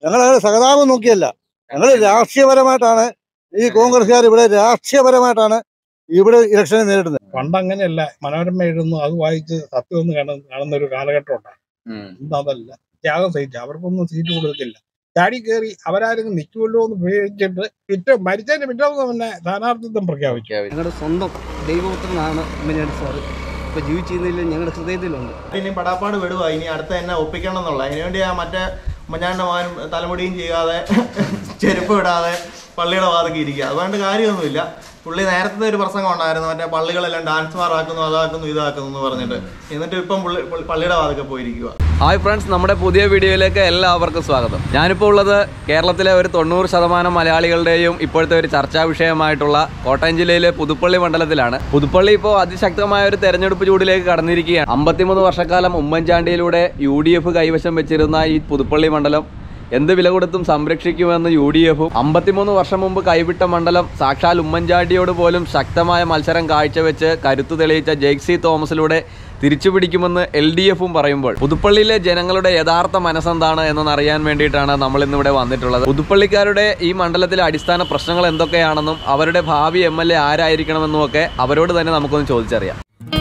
ഞങ്ങൾ അങ്ങനെ സഹതാപം നോക്കിയല്ല ഞങ്ങൾ രാഷ്ട്രീയപരമായിട്ടാണ് ഈ കോൺഗ്രസ്സുകാർ ഇവിടെ രാഷ്ട്രീയപരമായിട്ടാണ് ഇവിടെ ഇലക്ഷനെ നേരിടുന്നത് പണ്ട് അങ്ങനെയല്ല മനോരമ എഴുതുന്നു അത് വായിച്ച് സത്യം ഒന്ന് കാണുന്ന കാണുന്ന ഒരു കാലഘട്ടം ഉണ്ടായി ഇന്ന് അതല്ല ത്യാഗം സഹിച്ചു അവർക്കൊന്നും സീറ്റ് കൊടുത്തില്ല ചാടി കയറി അവരാരും നിൽക്കുമല്ലോ എന്ന് പേടിച്ചിട്ട് പിറ്റേ മരിച്ചതിന്റെ പിറ്റേ ദിവസം തന്നെ സ്ഥാനാർത്ഥിത്വം പ്രഖ്യാപിച്ചു ഞങ്ങളുടെ സ്വന്തം ദൈവപുത്രനാണ് ഉമ്മൻചാണ്ടി സാറ് ഇപ്പൊ ജീവിച്ചിരുന്നില്ല ഞങ്ങളുടെ ഹൃദയത്തിലുണ്ട് ഇനി പടാപ്പാട് വിടുക ഇനി അടുത്ത എന്നെ ഒപ്പിക്കണം എന്നുള്ള അതിനുവേണ്ടി ആ മറ്റേ ഉമ്മഞ്ഞാണ്ട മാനും തലമുടിയും ചെയ്യാതെ ചെരുപ്പ് ഇടാതെ പള്ളിയുടെ വാതിക്ക് ഇരിക്കുക അതുകൊണ്ട് കാര്യമൊന്നുമില്ല പുള്ളി നേരത്തെ ഒരു പ്രസംഗം ഉണ്ടായിരുന്നു മറ്റേ പള്ളികളെല്ലാം ഡാൻസ് മാറാക്കുന്നു അതാക്കുന്നു ഇതാക്കുന്നു എന്ന് പറഞ്ഞിട്ട് എന്നിട്ട് ഇപ്പം പുള്ളി പുള്ളി പള്ളിയുടെ വാതിക്കെ പോയിരിക്കുക ഹായ് ഫ്രണ്ട്സ് നമ്മുടെ പുതിയ വീഡിയോയിലേക്ക് എല്ലാവർക്കും സ്വാഗതം ഞാനിപ്പോൾ ഉള്ളത് കേരളത്തിലെ ഒരു തൊണ്ണൂറ് ശതമാനം മലയാളികളുടെയും ഇപ്പോഴത്തെ ഒരു ചർച്ചാ വിഷയമായിട്ടുള്ള കോട്ടയം ജില്ലയിലെ പുതുപ്പള്ളി മണ്ഡലത്തിലാണ് പുതുപ്പള്ളി ഇപ്പോൾ അതിശക്തമായ ഒരു തെരഞ്ഞെടുപ്പ് ചൂടിലേക്ക് കടന്നിരിക്കുകയാണ് അമ്പത്തിമൂന്ന് വർഷക്കാലം ഉമ്മൻചാണ്ടിയിലൂടെ യു ഡി എഫ് കൈവശം വെച്ചിരുന്ന ഈ പുതുപ്പള്ളി മണ്ഡലം എന്ത് വില കൊടുത്തും സംരക്ഷിക്കുമെന്ന് യു ഡി എഫും അമ്പത്തിമൂന്ന് വർഷം മുമ്പ് കൈവിട്ട മണ്ഡലം സാക്ഷാൽ ഉമ്മൻചാണ്ടിയോട് പോലും ശക്തമായ മത്സരം കാഴ്ചവെച്ച് കരുത്തു തെളിയിച്ച ജെയ്ക്സി തോമസിലൂടെ തിരിച്ചു പിടിക്കുമെന്ന് എൽ ഡി എഫും പറയുമ്പോൾ പുതുപ്പള്ളിയിലെ ജനങ്ങളുടെ യഥാർത്ഥ മനസ്സെന്താണ് എന്നറിയാൻ വേണ്ടിയിട്ടാണ് നമ്മൾ ഇന്നിവിടെ വന്നിട്ടുള്ളത് പുതുപ്പള്ളിക്കാരുടെ ഈ മണ്ഡലത്തിലെ അടിസ്ഥാന പ്രശ്നങ്ങൾ എന്തൊക്കെയാണെന്നും അവരുടെ ഭാവി എം എൽ എ ആരായിരിക്കണമെന്നും ഒക്കെ അവരോട് തന്നെ നമുക്കൊന്ന് ചോദിച്ചറിയാം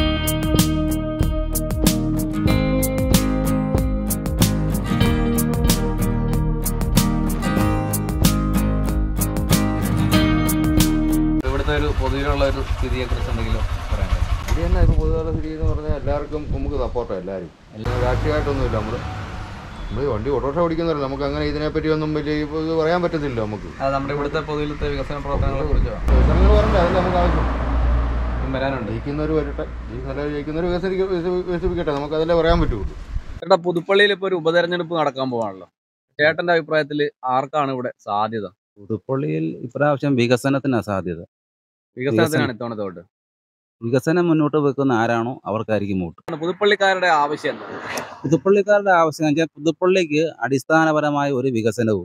ഇവിടുത്തെ ഒരു പൊതുവിലുള്ള ഒരു സ്ഥിതിയെ കുറിച്ച് എന്തെങ്കിലും പറയാൻ ഇത് തന്നെ ഇപ്പോൾ പൊതുവെ സ്ഥിതി എന്ന് പറഞ്ഞാൽ എല്ലാവർക്കും നമുക്ക് സപ്പോർട്ടാണ് എല്ലാവരും എല്ലാം രാഷ്ട്രീയമായിട്ടൊന്നുമില്ല നമ്മൾ നമ്മൾ വണ്ടി ഓട്ടോറിക്ഷ ഓടിക്കുന്നവരല്ല നമുക്ക് അങ്ങനെ ഇതിനെപ്പറ്റി ഒന്നും വലിയ ഇപ്പൊ ഇത് പറയാൻ പറ്റത്തില്ല നമുക്ക് അത് നമ്മുടെ ഇവിടുത്തെ പൊതുവിലത്തെ വികസന പ്രവർത്തനങ്ങളെ കുറിച്ചോ ജനങ്ങൾ പറഞ്ഞില്ല അതല്ല നമുക്ക് ആവശ്യം വരാനുണ്ട് ജയിക്കുന്നവർ വരട്ടെ ഈ നല്ല ജയിക്കുന്നവർ വികസിപ്പിക്ക വികസി- വികസിപ്പിക്കട്ടെ നമുക്ക് അതല്ലേ പറയാൻ പറ്റുള്ളൂ ചേട്ടാ പുതുപ്പള്ളിയിൽ ഇപ്പോൾ ഒരു ഉപതെരഞ്ഞെടുപ്പ് നടക്കാൻ പോവാണല്ലോ ചേട്ടന്റെ അഭിപ്രായത്തിൽ ആർക്കാണ് ഇവിടെ സാധ്യത പുതുപ്പള്ളിയിൽ ഇപ്രാവശ്യം വികസനത്തിനാണ് സാധ്യത വികസനത്തിനാണ് ഇത്തവണത്തെ വോട്ട് വികസനം മുന്നോട്ട് വെക്കുന്ന ആരാണോ അവർക്കായിരിക്കും വോട്ട് പുതുപ്പള്ളിക്കാരുടെ ആവശ്യം എന്താ പുതുപ്പള്ളിക്കാരുടെ ആവശ്യം എന്ന് വെച്ചാൽ പുതുപ്പള്ളിക്ക് അടിസ്ഥാനപരമായ ഒരു വികസനവും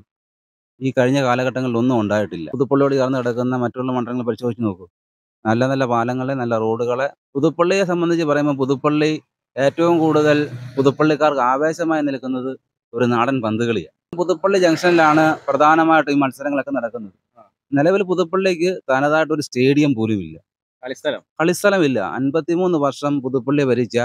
ഈ കഴിഞ്ഞ കാലഘട്ടങ്ങളിൽ ഒന്നും ഉണ്ടായിട്ടില്ല പുതുപ്പള്ളിയോട് ചേർന്ന് കിടക്കുന്ന മറ്റുള്ള മണ്ഡലങ്ങൾ പരിശോധിച്ച് നോക്കൂ നല്ല നല്ല പാലങ്ങളെ നല്ല റോഡുകളെ പുതുപ്പള്ളിയെ സംബന്ധിച്ച് പറയുമ്പോൾ പുതുപ്പള്ളി ഏറ്റവും കൂടുതൽ പുതുപ്പള്ളിക്കാർക്ക് ആവേശമായി നിൽക്കുന്നത് ഒരു നാടൻ പന്തുകളിയാണ് പുതുപ്പള്ളി ജംഗ്ഷനിലാണ് പ്രധാനമായിട്ടും ഈ മത്സരങ്ങളൊക്കെ നടക്കുന്നത് നിലവിൽ പുതുപ്പള്ളിക്ക് തനതായിട്ട് ഒരു സ്റ്റേഡിയം പോലും ഇല്ല കളിസ്ഥലം കളിസ്ഥലമില്ല അൻപത്തിമൂന്ന് വർഷം പുതുപ്പള്ളി ഭരിച്ച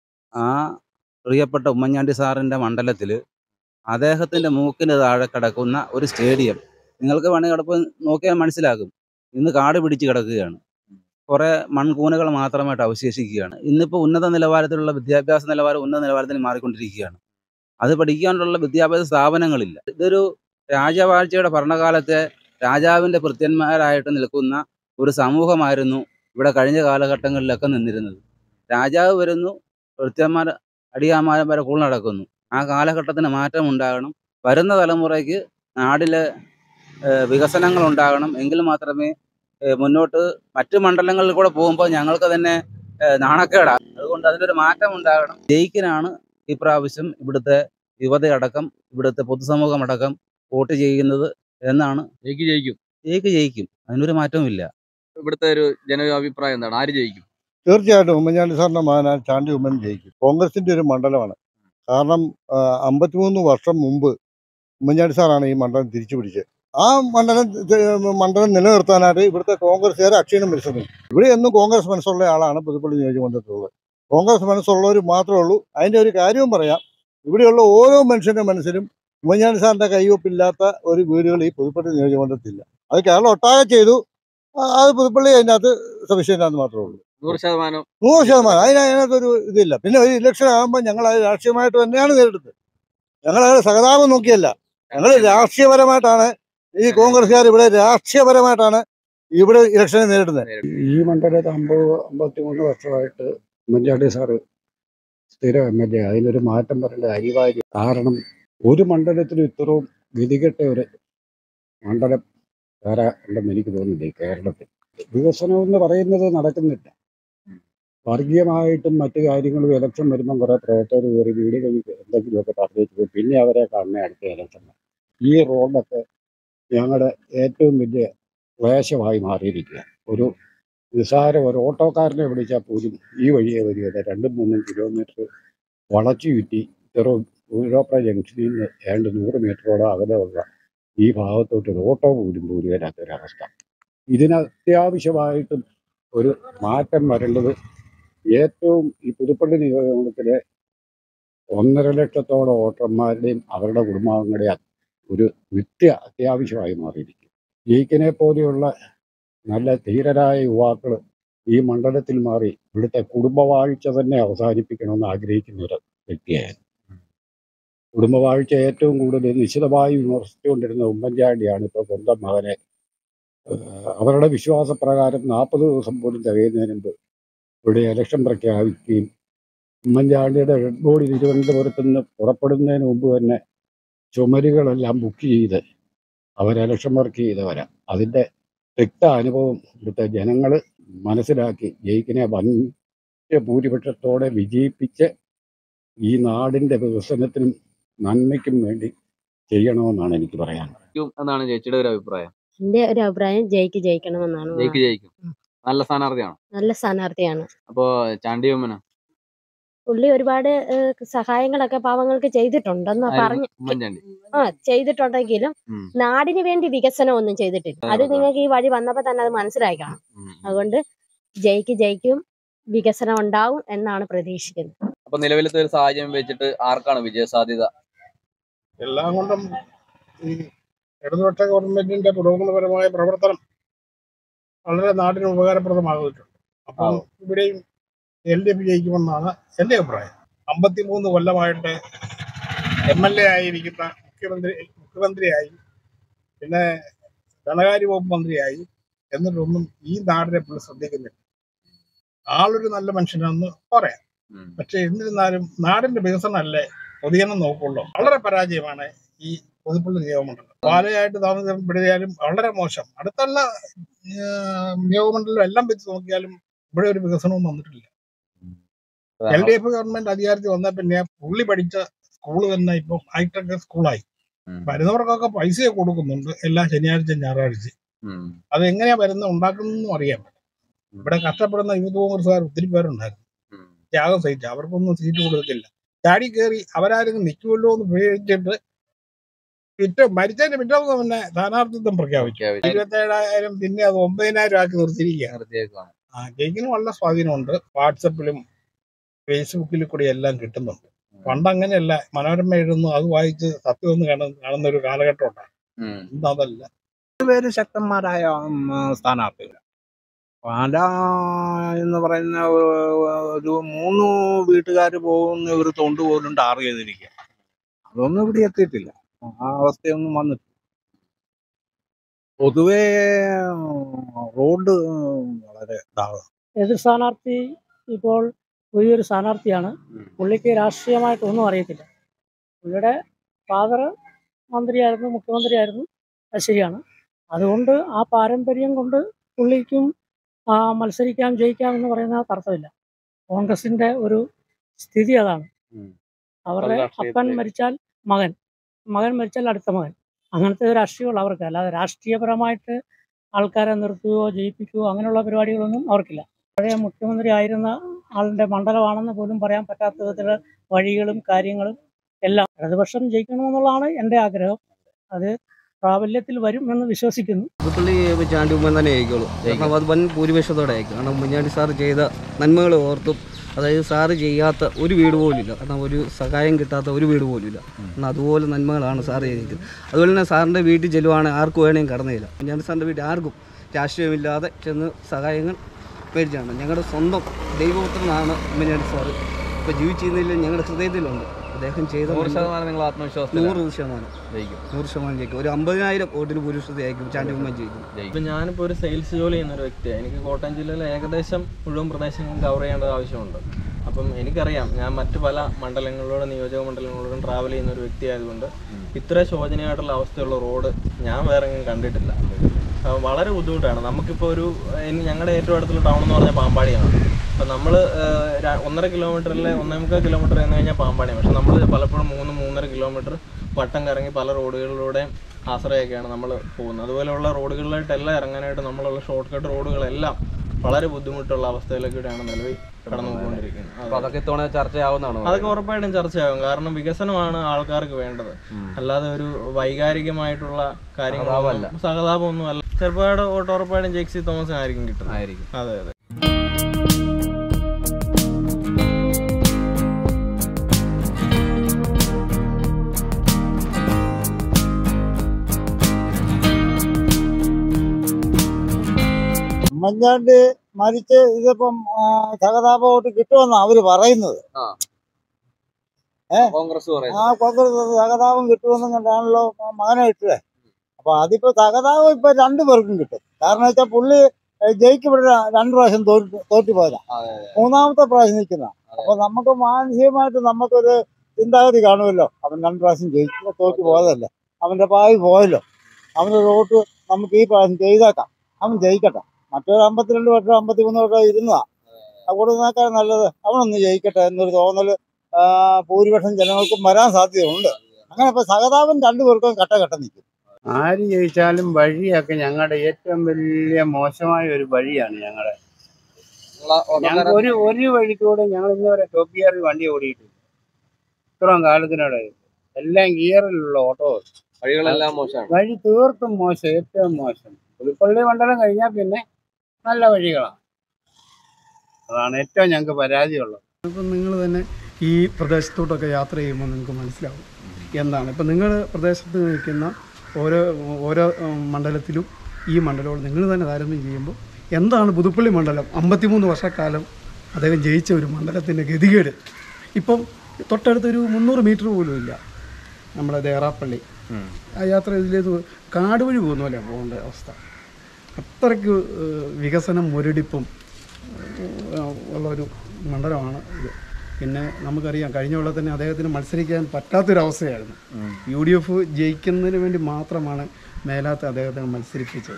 ആ പ്രിയപ്പെട്ട ഉമ്മൻചാണ്ടി സാറിൻ്റെ മണ്ഡലത്തിൽ അദ്ദേഹത്തിൻ്റെ മൂക്കിന് താഴെ കിടക്കുന്ന ഒരു സ്റ്റേഡിയം നിങ്ങൾക്ക് വേണമെങ്കിൽ കിടപ്പ് നോക്കിയാൽ മനസ്സിലാകും ഇന്ന് കാട് പിടിച്ച് കിടക്കുകയാണ് കുറേ മൺകൂനകൾ മാത്രമായിട്ട് അവശേഷിക്കുകയാണ് ഇന്നിപ്പോൾ ഉന്നത നിലവാരത്തിലുള്ള വിദ്യാഭ്യാസ നിലവാരം ഉന്നത നിലവാരത്തിൽ മാറിക്കൊണ്ടിരിക്കുകയാണ് അത് പഠിക്കാനുള്ള വിദ്യാഭ്യാസ സ്ഥാപനങ്ങളില്ല ഇതൊരു രാജവാഴ്ചയുടെ ഭരണകാലത്തെ രാജാവിൻ്റെ ഭൃത്യന്മാരായിട്ട് നിൽക്കുന്ന ഒരു സമൂഹമായിരുന്നു ഇവിടെ കഴിഞ്ഞ കാലഘട്ടങ്ങളിലൊക്കെ നിന്നിരുന്നത് രാജാവ് വരുന്നു ഭൃത്യന്മാർ അടിയാമാരം വരെ കൂൾ നടക്കുന്നു ആ കാലഘട്ടത്തിന് മാറ്റം ഉണ്ടാകണം വരുന്ന തലമുറയ്ക്ക് നാടിലെ ഏഹ്, വികസനങ്ങൾ ഉണ്ടാകണം എങ്കിൽ മാത്രമേ ഏഹ്, മുന്നോട്ട് മറ്റു മണ്ഡലങ്ങളിൽ കൂടെ പോകുമ്പോൾ ഞങ്ങൾക്ക് തന്നെ ഏഹ്, നാണക്കേടാണ് അതുകൊണ്ട് അതിനൊരു മാറ്റം ഉണ്ടാകണം ജയിക്കിനാണ് ഇപ്രാവശ്യം ഇവിടുത്തെ യുവതയടക്കം ഇവിടുത്തെ പൊതുസമൂഹം അടക്കം വോട്ട് ചെയ്യുന്നത് എന്നാണ് ജയിക്ക് ജയിക്കും ജയിക്ക് ജയിക്കും അതിനൊരു മാറ്റവുമില്ല ഇവിടുത്തെ ഒരു ജനഅഭിപ്രായം എന്താണ് ആര് ജയിക്കും തീർച്ചയായിട്ടും ഉമ്മൻചാണ്ടി സാറിന്റെ മകനായ ചാണ്ടി ഉമ്മൻ ജയിക്കും കോൺഗ്രസിന്റെ ഒരു മണ്ഡലമാണ് കാരണം ആ, അമ്പത്തിമൂന്ന് വർഷം മുമ്പ് ഉമ്മൻചാണ്ടി സാറാണ് ഈ മണ്ഡലം തിരിച്ചു പിടിച്ചത് ആ മണ്ഡലം ത- മണ്ഡലം നിലനിർത്താനായിട്ട് ഇവിടുത്തെ കോൺഗ്രസ്സുകാർ അക്ഷീണം പരിശ്രമിക്കും ഇവിടെ എന്നും കോൺഗ്രസ് മനസ്സുള്ള ആളാണ് പുതുപ്പള്ളി നിയോജകമണ്ഡലത്തിലുള്ളത് കോൺഗ്രസ് മനസ്സുള്ളവർ മാത്രമേ ഉള്ളൂ അതിന്റെ ഒരു കാര്യവും പറയാം ഇവിടെയുള്ള ഓരോ മനുഷ്യന്റെ മനസ്സിലും ഉമ്മൻചാണ്ടി സാറിന്റെ കയ്യൊപ്പില്ലാത്ത ഒരു വീടുകൾ ഈ പുതുപ്പള്ളി നിയോജകമണ്ഡലത്തില്ല അത് കേരളം ഒട്ടാകെ ചെയ്തു ആ, അത് പുതുപ്പള്ളി അതിൻ്റെ അകത്ത് സവിശേഷനാന്ന് മാത്രമേ ഉള്ളൂ നൂറ് ശതമാനം നൂറ് ശതമാനം അതിന് അതിനകത്തൊരു ഇതില്ല പിന്നെ ഒരു ഇലക്ഷൻ ആകുമ്പോൾ ഞങ്ങൾ അത് രാഷ്ട്രീയമായിട്ട് തന്നെയാണ് നേരിടുന്നത് ഞങ്ങൾ അത് സഹതാപം നോക്കിയല്ല ഞങ്ങൾ രാഷ്ട്രീയപരമായിട്ടാണ് ഈ കോൺഗ്രസ്സുകാർ ഇവിടെ രാഷ്ട്രീയപരമായിട്ടാണ് ഇവിടെ ഇലക്ഷനെ നേരിടുന്നത് ഈ മണ്ഡലത്തിൽ അമ്പത് അമ്പത്തിമൂന്ന് വർഷമായിട്ട് ഉമ്മൻചാണ്ടി സാറ് സ്ഥിരം എം എൽ എ അതിനൊരു മാറ്റം പറയേണ്ടത് അനിവാര്യം കാരണം ഒരു മണ്ഡലത്തിൽ ഇത്രയും ഗതികെട്ട ഒരു മണ്ഡലം വേറെ ഉണ്ടെന്ന് എനിക്ക് തോന്നുന്നില്ല ഈ കേരളത്തിൽ വികസനം എന്ന് പറയുന്നത് നടക്കുന്നില്ല വർഗീയമായിട്ടും മറ്റു കാര്യങ്ങളും ഇലക്ഷൻ വരുമ്പം കുറേ പ്രവർത്തകർ കയറി വീട് കഴിഞ്ഞ് എന്തെങ്കിലുമൊക്കെ പറഞ്ഞിട്ട് പോകും പിന്നെ അവരെ കാണുന്ന അടുത്ത ഇലക്ഷൻ ഈ റോഡൊക്കെ ഞങ്ങളുടെ ഏറ്റവും വലിയ ക്ലേശമായി മാറിയിരിക്കുക ഒരു നിസ്സാര ഒരു ഓട്ടോക്കാരനെ വിളിച്ചാൽ പോലും ഈ വഴിയെ വരികയില്ല രണ്ടും മൂന്നും കിലോമീറ്റർ വളച്ചു ചുറ്റി ഇത്ര യൂറോപ്ര ജംഗ്ഷനിൽ നിന്ന് ഏതാണ്ട് നൂറ് മീറ്ററോളം അകലെയുള്ള ഈ ഭാഗത്തോട്ട് ഒരു ഓട്ടോ പോലും പോലും വരാത്തൊരവസ്ഥ ഇതിന് അത്യാവശ്യമായിട്ടും ഒരു മാറ്റം വരേണ്ടത് ഏറ്റവും ഈ പുതുപ്പള്ളി നിയോജകമണ്ഡലത്തിലെ ഒന്നര ലക്ഷത്തോളം വോട്ടർമാരുടെയും അവരുടെ കുടുംബാംഗങ്ങളുടെയും ഒരു നിത്യ അത്യാവശ്യമായി മാറിയിരിക്കും ജയിക്കിനെ പോലെയുള്ള നല്ല ധീരരായ യുവാക്കൾ ഈ മണ്ഡലത്തിൽ മാറി ഇവിടുത്തെ കുടുംബവാഴ്ച തന്നെ അവസാനിപ്പിക്കണമെന്ന് ആഗ്രഹിക്കുന്ന ഒരു വ്യക്തിയായിരുന്നു കുടുംബവാഴ്ച ഏറ്റവും കൂടുതൽ നിശിതമായി വിമർശിച്ചുകൊണ്ടിരുന്ന ഉമ്മൻചാണ്ടിയാണ് ഇപ്പോൾ സ്വന്തം മകനെ ഏഹ്, അവരുടെ വിശ്വാസപ്രകാരം നാൽപ്പത് ദിവസം പോലും തികയുന്നതിന് മുമ്പ് ഇവിടെ ഇലക്ഷൻ പ്രഖ്യാപിക്കുകയും ഉമ്മൻചാണ്ടിയുടെ റെഡ് ബോഡി തിരുവനന്തപുരത്ത് നിന്ന് പുറപ്പെടുന്നതിന് മുമ്പ് തന്നെ ചുമരുകളെല്ലാം ബുക്ക് ചെയ്ത് അവർ ഇലക്ഷൻ വർക്ക് ചെയ്തവരാ അതിൻ്റെ തിക്ത അനുഭവം ഇവിടുത്തെ ജനങ്ങൾ മനസ്സിലാക്കി ജയിക്കിനെ വൻ ഭൂരിപക്ഷത്തോടെ വിജയിപ്പിച്ച് ഈ നാടിൻ്റെ വികസനത്തിനും നന്മയ്ക്കും വേണ്ടി ചെയ്യണമെന്നാണ് എനിക്ക് പറയാനുള്ളത് ജയിക്കും എന്നാണ് ചേച്ചിയുടെ ഒരു അഭിപ്രായം എന്റെ ഒരു അഭിപ്രായം ജയിക്ക് ജയിക്കണമെന്നാണ് ജയിക്ക് ജയിക്കും നല്ല സ്ഥാനാർത്ഥിയാണ് നല്ല സ്ഥാനാർത്ഥിയാണ് അപ്പോ ചാണ്ടി ഉമ്മന പുള്ളി ഒരുപാട് ഏഹ്, സഹായങ്ങളൊക്കെ പാവങ്ങൾക്ക് ചെയ്തിട്ടുണ്ടെന്ന് പറഞ്ഞു ഉമ്മൻചാണ്ടി ആ ചെയ്തിട്ടുണ്ടെങ്കിലും ഉം. നാടിന് വേണ്ടി വികസനം ഒന്നും ചെയ്തിട്ടില്ല അത് നിങ്ങൾക്ക് ഈ വഴി വന്നപ്പോ തന്നെ അത് മനസ്സിലാക്കണം ഉം. അതുകൊണ്ട് ജയിക്ക് ജയിക്കും വികസനം ഉണ്ടാവും എന്നാണ് പ്രതീക്ഷിക്കുന്നത് അപ്പൊ നിലവിലത്തെ ഒരു സാഹചര്യം വെച്ചിട്ട് ആർക്കാണ് വിജയ സാധ്യത എല്ലാം കൊണ്ടും ഈ ഇടതുപക്ഷ ഗവൺമെന്റിന്റെ പുരോഗമനപരമായ പ്രവർത്തനം വളരെ നാടിന് ഉപകാരപ്രദമാകുന്നുണ്ട് അപ്പം ഇവിടെയും എൽ ഡി എഫ് ജയിക്കുമെന്നാണ് എൻ്റെ അഭിപ്രായം അമ്പത്തിമൂന്ന് കൊല്ലമായിട്ട് എം എൽ എ ആയിരിക്കുന്ന മുഖ്യമന്ത്രി മുഖ്യമന്ത്രിയായി പിന്നെ ധനകാര്യ വകുപ്പ് മന്ത്രിയായി എന്നിട്ടൊന്നും ഈ നാടിനെ പുള്ളി ശ്രദ്ധിക്കുന്നില്ല ആളൊരു നല്ല മനുഷ്യനാണെന്ന് പറയാം ഉം. പക്ഷെ എന്നിരുന്നാലും നാടിന്റെ വികസനമല്ലേ പൊതുജനം നോക്കുള്ളൂ വളരെ പരാജയമാണ് ഈ പുതുപ്പള്ളി നിയമമണ്ഡലം പാലയായിട്ട് താമസപ്പെടുത്തിയാലും വളരെ മോശം അടുത്തുള്ള ഏഹ്, നിയമമണ്ഡലം എല്ലാം വെച്ച് നോക്കിയാലും ഇവിടെ ഒരു വികസനവും വന്നിട്ടില്ല എൽ ഡി എഫ് ഗവൺമെന്റ് അധികാരത്തിൽ വന്ന പിന്നെ പുള്ളി പഠിച്ച സ്കൂള് തന്നെ ഇപ്പം ഹൈടെക് സ്കൂളായി ഉം. വരുന്നവർക്കൊക്കെ പൈസ കൊടുക്കുന്നുണ്ട് എല്ലാ ശനിയാഴ്ച ഞായറാഴ്ച ഉം. അത് എങ്ങനെയാ വരുന്ന ഉണ്ടാക്കുന്നതെന്നും അറിയാൻ പറ്റും ഇവിടെ കഷ്ടപ്പെടുന്ന യൂത്ത് കോൺഗ്രസ്സുകാർ ഒത്തിരി പേരുണ്ടായിരുന്നു ഉം. ത്യാഗം സഹിച്ചു അവർക്കൊന്നും സീറ്റ് കൊടുത്തില്ല ചാടി കയറി അവരാരും നിൽക്കുമല്ലോ എന്ന് പേടിച്ചിട്ട് പിറ്റേ മരിച്ചതിന്റെ പിറ്റേ ദിവസം തന്നെ സ്ഥാനാർത്ഥിത്വം പ്രഖ്യാപിച്ചു പ്രഖ്യാപിച്ചു. ഇരുപത്തേഴായിരം പിന്നെ അത് ഒമ്പതിനായിരം ആക്കി നിർത്തിയിരിക്കുക നിർത്തിയേക്കുവാണ്. ആ ജയിക്കിന് വളരെ സ്വാധീനമുണ്ട് വാട്സപ്പിലും ഫേസ്ബുക്കിലും കൂടി എല്ലാം കിട്ടുന്നുണ്ട് പണ്ട് അങ്ങനെയല്ല മനോരമ എഴുതുന്നു അത് വായിച്ച് സത്യമൊന്നും കാണുന്ന കാണുന്ന ഒരു കാലഘട്ടം ഉണ്ടായി ഉം. ഇന്ന് അതല്ല പേര് ശക്തന്മാരായ ഉം, സ്ഥാനാർത്ഥികൾ പാല എന്ന് പറയുന്ന ഒ- ഒരു മൂന്ന് വീട്ടുകാർ പോകുന്ന ഒരു തൊണ്ട് പോലും ടാർ ചെയ്തിരിക്കുക അതൊന്നും ഇവിടെ എത്തിയിട്ടില്ല ആ അവസ്ഥയൊന്നും വന്നിട്ടില്ല പൊതുവേ റോഡ് വളരെ ഇതാകും എതിർ സ്ഥാനാർത്ഥി ഇപ്പോൾ പുതിയൊരു സ്ഥാനാർത്ഥിയാണ് ഉം. പുള്ളിക്ക് രാഷ്ട്രീയമായിട്ട് ഒന്നും അറിയത്തില്ല പുള്ളിയുടെ ഫാദർ മന്ത്രിയായിരുന്നു മുഖ്യമന്ത്രിയായിരുന്നു അത് ശരിയാണ് അതുകൊണ്ട് ആ പാരമ്പര്യം കൊണ്ട് പുള്ളിക്കും ആ, മത്സരിക്കാം ജയിക്കാം എന്ന് പറയുന്ന അർത്ഥമില്ല കോൺഗ്രസിന്റെ ഒരു സ്ഥിതി അതാണ് ഉം. അവരുടെ രാഷ്ട്രീയത്തിലേക്ക്. അപ്പൻ മരിച്ചാൽ മകൻ മകൻ മരിച്ചാൽ അടുത്ത മകൻ അങ്ങനത്തെ ഒരു രാഷ്ട്രീയമുള്ള അവർക്ക് അല്ലാതെ രാഷ്ട്രീയപരമായിട്ട് ആൾക്കാരെ നിർത്തുകയോ ജയിപ്പിക്കുകയോ അങ്ങനെയുള്ള പരിപാടികളൊന്നും അവർക്കില്ല പഴയ മുഖ്യമന്ത്രി ആയിരുന്ന ആളിന്റെ മണ്ഡലമാണെന്ന് പോലും പറയാൻ പറ്റാത്ത വിധത്തിലുള്ള വഴികളും കാര്യങ്ങളും എല്ലാം ഇടതുപക്ഷം ജയിക്കണമെന്നുള്ളതാണ് എൻ്റെ ആഗ്രഹം അത് പ്രാബല്യത്തിൽ വരും എന്ന് വിശ്വസിക്കുന്നു പുതുപ്പള്ളി ചാണ്ടി ഉമ്മൻ തന്നെ ആയിക്കോളൂ കാരണം അത് വൻ ഭൂരിപക്ഷത്തോടെ ആയിരിക്കും കാരണം ഉമ്മൻചാണ്ടി സാറ് ചെയ്ത നന്മകൾ ഓർത്തും അതായത് സാറ് ചെയ്യാത്ത ഒരു വീട് പോലും ഇല്ല കാരണം ഒരു സഹായം കിട്ടാത്ത ഒരു വീട് പോലും ഇല്ല കാരണം അതുപോലെ നന്മകളാണ് സാറ് ചെയ്തിരിക്കുന്നത് അതുപോലെ തന്നെ സാറിൻ്റെ വീട്ടിൽ ചെല്ലുവാണെങ്കിൽ ആർക്കും വേണമെങ്കിൽ കടന്നില്ല ഉമ്മൻചാണ്ടി സാറിൻ്റെ വീട്ടിൽ ആർക്കും രാഷ്ട്രീയമില്ലാതെ ചെന്ന് സഹായങ്ങൾ മേടിച്ചാണ് ഞങ്ങളുടെ സ്വന്തം ദൈവപുത്രനാണ് ഉമ്മൻചാണ്ടി സാറ് ഇപ്പോൾ ജീവിച്ചിരുന്നില്ല ഞങ്ങളുടെ ഹൃദയത്തിലുണ്ട് അദ്ദേഹം ചെയ്ത നൂറ് നന്മ- ശതമാനം നിങ്ങൾ ആത്മവിശ്വാസത്തിലാണ് നൂറ് ശതമാനം ജയിക്കും നൂറ് ശതമാനം ജയിക്കും ഒരു അമ്പതിനായിരം വോട്ടിന് ഭൂരിപക്ഷത്തിലായിരിക്കും ചാണ്ടി ഉമ്മൻ ജയിക്കും ജയിക്കും ഇപ്പം ഞാനിപ്പോൾ ഒരു സെയിൽസ് ജോലി ചെയ്യുന്ന ഒരു വ്യക്തിയാണ് എനിക്ക് കോട്ടയം ജില്ലയിലെ ഏകദേശം മുഴുവൻ പ്രദേശങ്ങളും കവർ ചെയ്യേണ്ടത് ആവശ്യമുണ്ട് അപ്പം എനിക്കറിയാം ഞാൻ മറ്റു പല മണ്ഡലങ്ങളിലൂടെ നിയോജക മണ്ഡലങ്ങളിലൂടെ ട്രാവൽ ചെയ്യുന്ന ഒരു വ്യക്തി ആയതുകൊണ്ട് ഇത്ര ശോചനീയമായിട്ടുള്ള അവസ്ഥയുള്ള റോഡ് ഞാൻ വേറെ എങ്ങും കണ്ടിട്ടില്ല ആ, വളരെ ബുദ്ധിമുട്ടാണ് നമുക്കിപ്പോൾ ഒരു ഇനി ഞങ്ങളുടെ ഏറ്റവും അടുത്തുള്ള ടൗൺ എന്ന് പറഞ്ഞാൽ പാമ്പാടിയാണ് അപ്പം നമ്മൾ ഒന്നര കിലോമീറ്ററിലെ ഒന്നേ മുക്കാൽ കിലോമീറ്റർ എന്ന് കഴിഞ്ഞാൽ പാമ്പാടിയാണ് പക്ഷെ നമ്മൾ പലപ്പോഴും മൂന്ന് മൂന്നര കിലോമീറ്റർ വട്ടം കറങ്ങി പല റോഡുകളിലൂടെയും ആശ്രയൊക്കെയാണ് നമ്മൾ പോകുന്നത് അതുപോലെയുള്ള റോഡുകളിലായിട്ടെല്ലാം ഇറങ്ങാനായിട്ട് നമ്മളുള്ള ഷോർട്ട് കട്ട് റോഡുകളെല്ലാം വളരെ ബുദ്ധിമുട്ടുള്ള അവസ്ഥയിലൊക്കെയാണ് നിലവിൽ കടന്നു പോയിക്കൊണ്ടിരിക്കുന്നത് അപ്പൊ അതൊക്കെ ഇത്തവണ ചർച്ചയാവുന്നതാണോ അതൊക്കെ ഉറപ്പായിട്ടും ചർച്ചയാകും കാരണം വികസനമാണ് ആൾക്കാർക്ക് വേണ്ടത് അല്ലാതെ ഒരു വൈകാരികമായിട്ടുള്ള സഹതാപമല്ല. കാര്യങ്ങൾ സഹതാപമൊന്നും അല്ല ചെറുപ്പാട് വോട്ട് ഉറപ്പായിട്ടും ജെക്സി തോമസിനായിരിക്കും കിട്ടുന്നത് ആയിരിക്കും അതെ അതെ ഉമ്മൻചാണ്ടി മരിച്ച് ഇതിപ്പം ആ, സഹതാപ വോട്ട് കിട്ടുമെന്നാ അവര് പറയുന്നത് ആ ഏ? കോൺഗ്രസ് ആ പറയുന്നത് കോൺഗ്രസ് സഹതാപം കിട്ടുമെന്നും കണ്ടാണല്ലോ മകനെ ഇട്ടത് അപ്പൊ അതിപ്പോ സഹതാപം ഇപ്പൊ രണ്ടു പേർക്കും കിട്ടും കാരണം വെച്ചാൽ പുള്ളി ഏ, ജയിക്കപ്പെട്ട രണ്ടു പ്രാവശ്യം തോറ്റു തോറ്റുപോയതാ അതെ അതെ മൂന്നാമത്തെ പ്രാവശ്യം നിൽക്കുന്ന അപ്പൊ നമുക്ക് മാനസികമായിട്ട് നമുക്കൊരു ചിന്താഗതി കാണുമല്ലോ അവൻ രണ്ടു പ്രാവശ്യം ജയിച്ചു തോറ്റു പോയതല്ലേ അവന്റെ ഭാവി പോയല്ലോ അവനൊരു വോട്ട് നമുക്ക് ഈ പ്രാവശ്യം ചെയ്തേക്കാം അവൻ ജയിക്കട്ടെ മറ്റൊരു അമ്പത്തിരണ്ട് വർഷം അമ്പത്തിമൂന്ന് വർഷം ഇരുന്നതാ അതുകൊണ്ട് നോക്കാൻ നല്ലത് അവനൊന്ന് ജയിക്കട്ടെ എന്നൊരു തോന്നല് ആ, ഭൂരിപക്ഷം ജനങ്ങൾക്കും വരാൻ സാധ്യതയുണ്ട് അങ്ങനെ ഇപ്പൊ സഹതാപൻ രണ്ടുപേർക്കും കട്ട കട്ട നിൽക്കും ആര് ജയിച്ചാലും വഴിയൊക്കെ ഞങ്ങളുടെ ഏറ്റവും വലിയ മോശമായ ഒരു വഴിയാണ് ഞങ്ങളുടെ ഞങ്ങൾക്ക് ഒരു ഒരു വഴിക്കൂടെ ഞങ്ങൾ ഇന്നുവരെ ടോപ്പ് ഗിയറിൽ വണ്ടി ഓടിയിട്ടില്ല ഇത്രയും കാലത്തിനോടെ എല്ലാം ഗിയറിലുള്ള ഓട്ടോ വഴികളെല്ലാം മോശമാണ് വഴി തീർത്തും മോശം ഏറ്റവും മോശം പുതുപ്പള്ളി മണ്ഡലം കഴിഞ്ഞാൽ പിന്നെ നല്ല വഴികളാണ് അതാണ് ഏറ്റവും ഞങ്ങൾക്ക് പരാതിയുള്ളത് ഇപ്പം നിങ്ങൾ തന്നെ ഈ പ്രദേശത്തോട്ടൊക്കെ യാത്ര ചെയ്യുമ്പോൾ നിങ്ങൾക്ക് മനസ്സിലാവും എന്താണ് ഇപ്പം നിങ്ങൾ പ്രദേശത്ത് നിൽക്കുന്ന ഓരോ ഓരോ ഉം, മണ്ഡലത്തിലും ഈ മണ്ഡലവും നിങ്ങൾ തന്നെ താരതമ്യം ചെയ്യുമ്പോൾ എന്താണ് പുതുപ്പള്ളി മണ്ഡലം അമ്പത്തിമൂന്ന് വർഷക്കാലം അദ്ദേഹം ജയിച്ച ഒരു മണ്ഡലത്തിൻ്റെ ഗതികേട് ഇപ്പം തൊട്ടടുത്തൊരു മുന്നൂറ് മീറ്റർ പോലും ഇല്ല നമ്മുടെ ദേറാപ്പള്ളി ആ യാത്ര ഇതിലേക്ക് കാട് വഴി പോകുന്ന പോലെ പോകേണ്ട അവസ്ഥ അത്രയ്ക്ക് ഏഹ്, വികസനം മുരടിപ്പും ഏഹ്, ഉള്ളൊരു മണ്ഡലമാണ് ഇത് പിന്നെ നമുക്കറിയാം കഴിഞ്ഞ കൊല്ലം തന്നെ അദ്ദേഹത്തിന് മത്സരിക്കാൻ പറ്റാത്തൊരവസ്ഥയായിരുന്നു യു ഡി എഫ് ജയിക്കുന്നതിന് വേണ്ടി മാത്രമാണ് മേലാത്ത അദ്ദേഹത്തെ മത്സരിപ്പിച്ചത്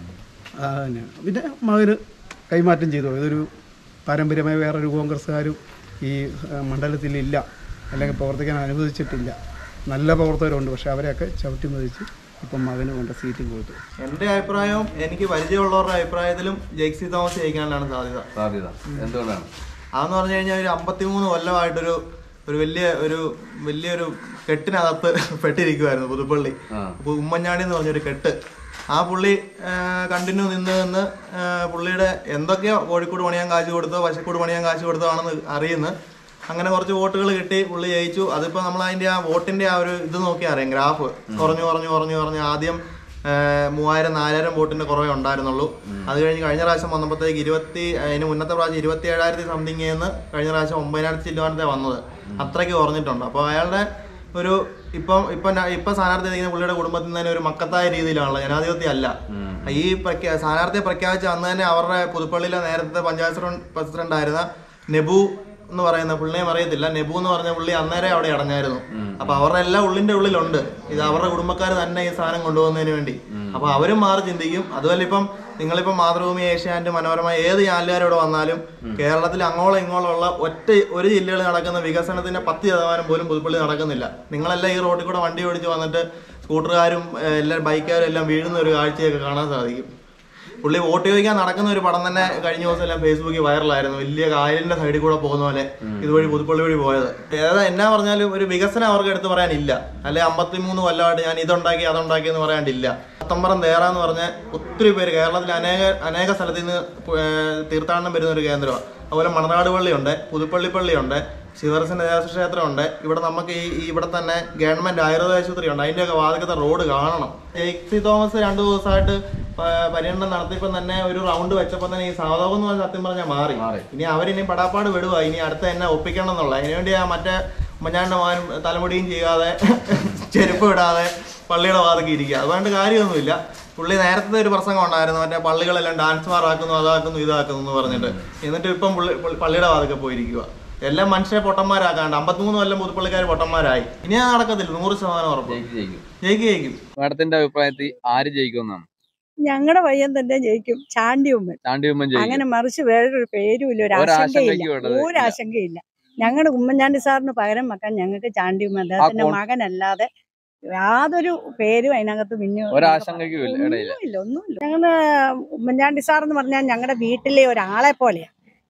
ആ തന്നെയാണ് പിന്നെ മകന് കൈമാറ്റം ചെയ്തു ഇതൊരു പാരമ്പര്യമായി വേറൊരു കോൺഗ്രസ്സുകാരും ഈ ഏഹ്, മണ്ഡലത്തിലില്ല അല്ലെങ്കിൽ പ്രവർത്തിക്കാൻ അനുവദിച്ചിട്ടില്ല നല്ല പ്രവർത്തകരുണ്ട് പക്ഷെ അവരെയൊക്കെ ചവിട്ടി മതിച്ച് ഇപ്പം മകന് കൊണ്ട് സീറ്റ് കൊടുത്തു എൻ്റെ അഭിപ്രായവും എനിക്ക് പരിചയമുള്ളവരുടെ അഭിപ്രായത്തിലും ജെക്സി തോമസ് ജയിക്കാനാണ് സാധ്യത സാധ്യത എന്തുകൊണ്ടാണ് അതെന്ന് പറഞ്ഞു കഴിഞ്ഞാൽ ഒരു അമ്പത്തിമൂന്ന് കൊല്ലമായിട്ടൊരു ഒരു വലിയ ഒരു വലിയൊരു കെട്ടിനകത്ത് പെട്ടിരിക്കുമായിരുന്നു പുതുപ്പള്ളി അപ്പോൾ ഉമ്മൻചാണ്ടി എന്ന് പറഞ്ഞൊരു കെട്ട് ആ പുള്ളി കണ്ടിന്യൂ നിന്ന് നിന്ന് ആ, പുള്ളിയുടെ എന്തൊക്കെയോ കോഴിക്കോട് പണിയാൻ കാശ് കൊടുത്തോ പശക്കോട് പണിയാൻ കാശ് കൊടുത്തോ ആണെന്ന് അറിയുന്നു അങ്ങനെ കുറച്ച് വോട്ടുകൾ കിട്ടി പുള്ളി ജയിച്ചു അതിപ്പോൾ നമ്മൾ അതിൻ്റെ ആ വോട്ടിൻ്റെ ആ ഒരു ഇത് നോക്കി അറിയാം ഗ്രാഫ് കുറഞ്ഞു കുറഞ്ഞു കുറഞ്ഞു കുറഞ്ഞു ആദ്യം ആ, മൂവായിരം നാലായിരം വോട്ടിന്റെ കുറവേ ഉണ്ടായിരുന്നുള്ളൂ അത് കഴിഞ്ഞ് കഴിഞ്ഞ പ്രാവശ്യം വന്നപ്പോഴത്തേക്ക് ഇരുപത്തി അതിന് മുന്നത്തെ പ്രാവശ്യം ഇരുപത്തി ഏഴായിരത്തി സംതിങ് എന്ന് കഴിഞ്ഞ പ്രാവശ്യം ഒമ്പതിനായിരത്തി ചില്ലുവാനത്തെ വന്നത് അത്രയ്ക്ക് കുറഞ്ഞിട്ടുണ്ട് അപ്പോൾ അയാളുടെ ഒരു ഇപ്പം ഇപ്പം ന- ഇപ്പം സ്ഥാനാർത്ഥി നിൽക്കുന്ന പുള്ളിയുടെ കുടുംബത്തിൽ നിന്ന് തന്നെ ഒരു മക്കത്തായ രീതിയിലാണല്ലോ ജനാധിപത്യം അല്ല ഈ പ്രഖ്യാ സ്ഥാനാർത്ഥിയെ പ്രഖ്യാപിച്ച അന്ന് തന്നെ അവരുടെ പുതുപ്പള്ളിയിലെ നേരത്തെ പഞ്ചായത്ത് പ്രസിഡന്റ് ആയിരുന്ന നെബു എന്ന് പറയുന്ന പുള്ളിനെയും അറിയത്തില്ല നെബു എന്ന് പറഞ്ഞ പുള്ളി അന്നേരം അവിടെ അടഞ്ഞായിരുന്നു അപ്പൊ അവരുടെ എല്ലാം ഉള്ളിന്റെ ഉള്ളിലുണ്ട് ഇത് അവരുടെ കുടുംബക്കാർ തന്നെ ഈ സാധനം കൊണ്ടുപോകുന്നതിന് വേണ്ടി അപ്പൊ അവരും മാറി ചിന്തിക്കും അതുപോലെ ഇപ്പം നിങ്ങളിപ്പം മാതൃഭൂമി ഏഷ്യാനെറ്റ് മനോരമ ഏത് ചാനലുകാരോട് വന്നാലും കേരളത്തിൽ അങ്ങോളം ഇങ്ങോളം ഉള്ള ഒറ്റ ഒരു ജില്ലയിൽ നടക്കുന്ന വികസനത്തിന്റെ പത്ത് ശതമാനം പോലും പുതുപ്പള്ളി നടക്കുന്നില്ല നിങ്ങളെല്ലാം ഈ റോഡിൽ കൂടെ വണ്ടി ഓടിച്ച് വന്നിട്ട് സ്കൂട്ടറുകാരും ഏഹ്, എല്ലാ ബൈക്കുകാരും എല്ലാം വീഴുന്ന ഒരു കാഴ്ചയൊക്കെ കാണാൻ സാധിക്കും പുള്ളി വോട്ട് ചോദിക്കാൻ നടക്കുന്ന ഒരു പടം തന്നെ കഴിഞ്ഞ ദിവസം എല്ലാം ഫേസ്ബുക്കിൽ വൈറലായിരുന്നു വലിയ കായലിന്റെ സൈഡിൽ കൂടെ പോകുന്ന പോലെ ഇതുവഴി പുതുപ്പള്ളി വഴി പോയത് ഏതാ എന്നാ പറഞ്ഞാലും ഒരു വികസനം അവർക്ക് എടുത്ത് പറയാനില്ല അല്ലെ അമ്പത്തിമൂന്ന് കൊല്ലമായിട്ട് ഞാൻ ഇതുണ്ടാക്കി അതുണ്ടാക്കി എന്ന് പറയാനില്ല പത്തമ്പറം തേറ എന്ന് പറഞ്ഞ ഒത്തിരി പേര് കേരളത്തിൽ അനേക അനേക സ്ഥലത്ത് നിന്ന് പു- ഏർ തീർത്ഥാടനം വരുന്ന ഒരു കേന്ദ്രമാണ് അതുപോലെ മണനാട് പള്ളിയുണ്ട് പുതുപ്പള്ളി പള്ളിയുണ്ട് ശിവരസന്റെ ദേവക്ഷേത്രമുണ്ട് ഇവിടെ നമുക്ക് ഈ ഈ ഇവിടെ തന്നെ ഗവൺമെന്റ് ആയുർവേദ ആശുപത്രി ഉണ്ട് അതിന്റെയൊക്കെ വാതിക്കത്തെ റോഡ് കാണണം ജെയ്സി തോമസ് രണ്ടു ദിവസമായിട്ട് പ- പര്യടനം നടത്തിയപ്പോൾ തന്നെ ഒരു റൗണ്ട് വെച്ചപ്പോൾ തന്നെ ഈ സാധകം എന്ന് പറഞ്ഞ സത്യം പറഞ്ഞാൽ മാറി ഇനി അവരിനി പടാപ്പാട് വിടുക ഇനി അടുത്ത എന്നെ ഒപ്പിക്കണം എന്നുള്ള അതിനുവേണ്ടി ആ മറ്റേ ഉമ്മഞ്ഞാന്റെ മകൻ തലമുടിയും ചെയ്യാതെ ചെരുപ്പ് ഇടാതെ പള്ളിയുടെ വാതിക്ക് ഇരിക്കുക അതുകൊണ്ട് കാര്യമൊന്നുമില്ല പുള്ളി നേരത്തെ ഒരു പ്രസംഗം ഉണ്ടായിരുന്നു മറ്റേ പള്ളികളെല്ലാം ഡാൻസ് മാറാക്കുന്നു അതാക്കുന്നു ഇതാക്കുന്നു എന്ന് പറഞ്ഞിട്ട് എന്നിട്ട് ഇപ്പം പുള്ളി പുള്ളി- പള്ളിയുടെ വാതിക്കെ പോയിരിക്കുക എല്ലാം മനുഷ്യരെ പൊട്ടന്മാരാക്കാണ്ട് അമ്പത്തിമൂന്ന് കൊല്ലം പുതുപ്പള്ളിക്കാർ പൊട്ടന്മാരായി ഇനി അത് നടക്കത്തില്ല നൂറ് ശതമാനം ഉറപ്പ് ജയിക്കും ജയിക്കും ജയിക്കും മാഡത്തിന്റെ അഭിപ്രായത്തിൽ ആര് ജയിക്കുമെന്നാണ് ഞങ്ങളുടെ പയ്യൻ തന്നെ ജയിക്കും ചാണ്ടി ഉമ്മൻ ചാണ്ടി ഉമ്മൻ ജയിക്കും അങ്ങനെ മറിച്ച് വേറൊരു പേരും ഇല്ല ഒരു ആശങ്കയില്ല ഒരാശങ്കയ്ക്കും വേണ്ടത് ഒരു ഇല്ല. ആശങ്കയില്ല ഞങ്ങളുടെ ഉമ്മൻചാണ്ടി സാറിന് പകരം വെക്കാൻ ഞങ്ങൾക്ക് ചാണ്ടി ഉമ്മൻ അദ്ദേഹത്തിന്റെ കോൺ- മകനല്ലാതെ യാതൊരു പേരും അതിനകത്ത് പിന്നെ ഒരാശങ്കയ്ക്കും ഇല്ല ഇടയില്ല ഒന്നുമില്ല ഒന്നുമില്ല ഞങ്ങള് ഉമ്മൻചാണ്ടി സാർ എന്ന് പറഞ്ഞാൽ ഞങ്ങളുടെ വീട്ടിലെ ഒരാളെ പോലെയാ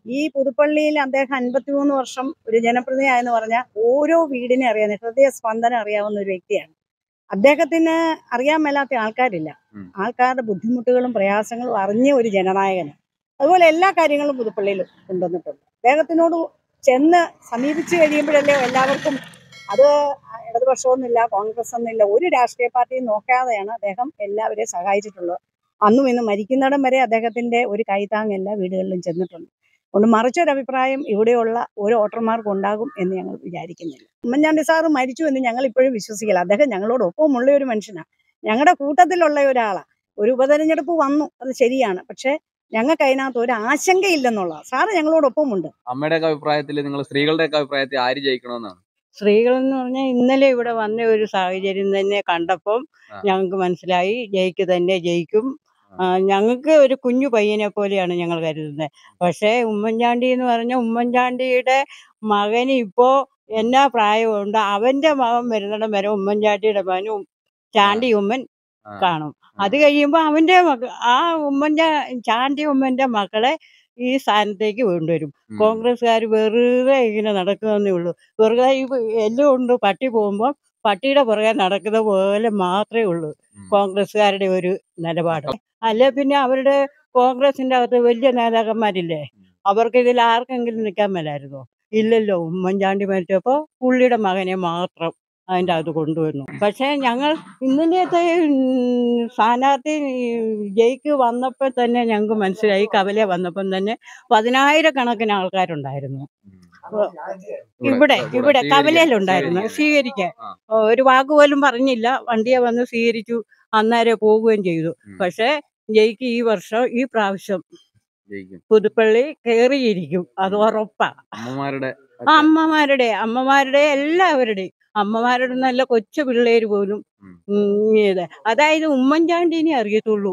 ഈ പുതുപ്പള്ളിയിൽ അദ്ദേഹം അൻപത്തിമൂന്ന് വർഷം ഒരു ജനപ്രതിനിധിയായെന്ന് പറഞ്ഞാൽ ഓരോ വീടിനെ അറിയാവുന്ന ഹൃദയ സ്പന്ദനം അറിയാവുന്ന ഒരു വ്യക്തിയാണ് അദ്ദേഹത്തിന് അറിയാൻ മേലാത്ത ആൾക്കാരില്ല ആൾക്കാരുടെ ബുദ്ധിമുട്ടുകളും പ്രയാസങ്ങളും അറിഞ്ഞ ഒരു ജനനായകൻ അതുപോലെ എല്ലാ കാര്യങ്ങളും പുതുപ്പള്ളിയിൽ കൊണ്ടുവന്നിട്ടുണ്ട് അദ്ദേഹത്തിനോട് ചെന്ന് സമീപിച്ചു കഴിയുമ്പോഴല്ലേ എല്ലാവർക്കും അത് ഇടതുപക്ഷമൊന്നുമില്ല കോൺഗ്രസ് ഒന്നുമില്ല ഒരു രാഷ്ട്രീയ പാർട്ടിയും നോക്കാതെയാണ് അദ്ദേഹം എല്ലാവരെയും സഹായിച്ചിട്ടുള്ളത് അന്നും ഇന്നും മരിക്കുന്നിടം വരെ അദ്ദേഹത്തിന്റെ ഒരു കൈത്താങ് എല്ലാ വീടുകളിലും ചെന്നിട്ടുണ്ട് അതുകൊണ്ട് മറിച്ചൊരു അഭിപ്രായം ഇവിടെയുള്ള ഓരോ വോട്ടർമാർക്കും ഉണ്ടാകും എന്ന് ഞങ്ങൾ വിചാരിക്കുന്നില്ല ഉമ്മൻചാണ്ടി സാറ് മരിച്ചു എന്ന് ഞങ്ങൾ ഇപ്പോഴും വിശ്വസിക്കില്ല അദ്ദേഹം ഞങ്ങളോടൊപ്പമുള്ള ഒരു മനുഷ്യനാണ് ഞങ്ങളുടെ കൂട്ടത്തിലുള്ള ഒരാളാണ് ഒരു ഉപതെരഞ്ഞെടുപ്പ് വന്നു അത് ശരിയാണ് പക്ഷേ ഞങ്ങൾക്ക് അതിനകത്ത് ഒരു ആശങ്കയില്ലെന്നുള്ള സാറ് ഞങ്ങളോടൊപ്പമുണ്ട് അമ്മയുടെയൊക്കെ അഭിപ്രായത്തിൽ നിങ്ങൾ സ്ത്രീകളുടെയൊക്കെ അഭിപ്രായത്തിൽ ആര് ജയിക്കണമെന്നാണ് സ്ത്രീകൾ എന്ന് പറഞ്ഞാൽ ഇന്നലെ ഇവിടെ വന്ന ഒരു സാഹചര്യം തന്നെ കണ്ടപ്പം ആ. ഞങ്ങൾക്ക് മനസ്സിലായി ജയിക്ക് തന്നെ ജയിക്കും ആ, ഞങ്ങൾക്ക് ഒരു കുഞ്ഞു പയ്യനെ പോലെയാണ് ഞങ്ങൾ കരുതുന്നത് പക്ഷേ ഉമ്മൻചാണ്ടി എന്ന് പറഞ്ഞാൽ ഉമ്മൻചാണ്ടിയുടെ മകന് ഇപ്പോ എന്നാ പ്രായമുണ്ട് അവന്റെ മകൻ വരുന്നിടം വരെ ഉമ്മൻചാണ്ടിയുടെ മകനും ചാണ്ടി ഉമ്മൻ കാണും അത് കഴിയുമ്പോൾ അവന്റെ മക ആ ഉമ്മൻചാ ചാണ്ടി ഉമ്മന്റെ മക്കളെ ഈ സ്ഥാനത്തേക്ക് കൊണ്ടുവരും കോൺഗ്രസ്സുകാർ വെറുതെ ഇങ്ങനെ നടക്കുന്നതേ ഉള്ളൂ വെറുതെ ഈ എല്ലാം ഉണ്ട് പട്ടി പോകുമ്പോൾ പട്ടിയുടെ പുറകെ നടക്കുന്ന പോലെ മാത്രമേ ഉള്ളൂ കോൺഗ്രസ്സുകാരുടെ ഒരു നിലപാട് അല്ലെ പിന്നെ അവരുടെ കോൺഗ്രസിന്റെ അകത്ത് വലിയ നേതാക്കന്മാരില്ലേ അവർക്ക് ഇതിൽ ആർക്കെങ്കിലും നിൽക്കാൻ മേലായിരുന്നോ ഇല്ലല്ലോ ഉമ്മൻചാണ്ടി മരിച്ചപ്പോ പുള്ളിയുടെ മകനെ മാത്രം അതിൻ്റെ അകത്ത് കൊണ്ടുവന്നു പക്ഷേ ഞങ്ങൾ ഇന്നലത്തെ ഉം, സ്ഥാനാർത്ഥി ജയിക്ക് വന്നപ്പോൾ തന്നെ ഞങ്ങൾക്ക് മനസ്സിലായി കവലെ വന്നപ്പം തന്നെ പതിനായിരക്കണക്കിന് ആൾക്കാരുണ്ടായിരുന്നു അപ്പൊ ഇവിടെ ഇവിടെ കവലയിലുണ്ടായിരുന്നു സ്വീകരിക്കാൻ ഒരു വാക്ക് പോലും പറഞ്ഞില്ല വണ്ടിയെ വന്ന് സ്വീകരിച്ചു അന്നേരം പോവുകയും ചെയ്തു പക്ഷേ ജയിക്ക് ഈ വർഷം ഈ പ്രാവശ്യം ജയിക്കും പുതുപ്പള്ളി കയറിയിരിക്കും അത് ഉറപ്പാ അമ്മമാരുടെ ആ അമ്മമാരുടെ അമ്മമാരുടെ എല്ലാവരുടെയും അമ്മമാരുടെ നല്ല കൊച്ചു പിള്ളേര് പോലും ഉം, ഇത് അതായത് ഉമ്മൻചാണ്ടിനെ അറിയത്തുള്ളൂ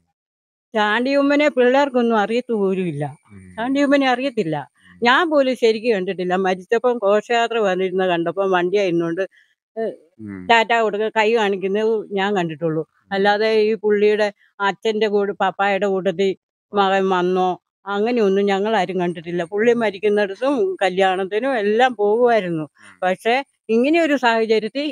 ചാണ്ടി ഉമ്മനെ പിള്ളേർക്കൊന്നും അറിയത്തു പോലും ഇല്ല ചാണ്ടി ഉമ്മനെ അറിയത്തില്ല ഞാൻ പോലും ശരിക്കും കണ്ടിട്ടില്ല മരിച്ചപ്പം ഘോഷയാത്ര വന്നിരുന്ന കണ്ടപ്പം വണ്ടി ആയിരുന്നോണ്ട് ടാറ്റ കൊടുക്കുക കൈ കാണിക്കുന്നത് ഞാൻ കണ്ടിട്ടുള്ളൂ അല്ലാതെ ഈ പുള്ളിയുടെ അച്ഛന്റെ കൂടെ പപ്പായുടെ കൂട്ടത്തിൽ മകൻ വന്നോ അങ്ങനെയൊന്നും ഞങ്ങൾ ആരും കണ്ടിട്ടില്ല പുള്ളി മരിക്കുന്നിടത്തും കല്യാണത്തിനും എല്ലാം പോകുമായിരുന്നു പക്ഷെ ഇങ്ങനെ ഒരു സാഹചര്യത്തിൽ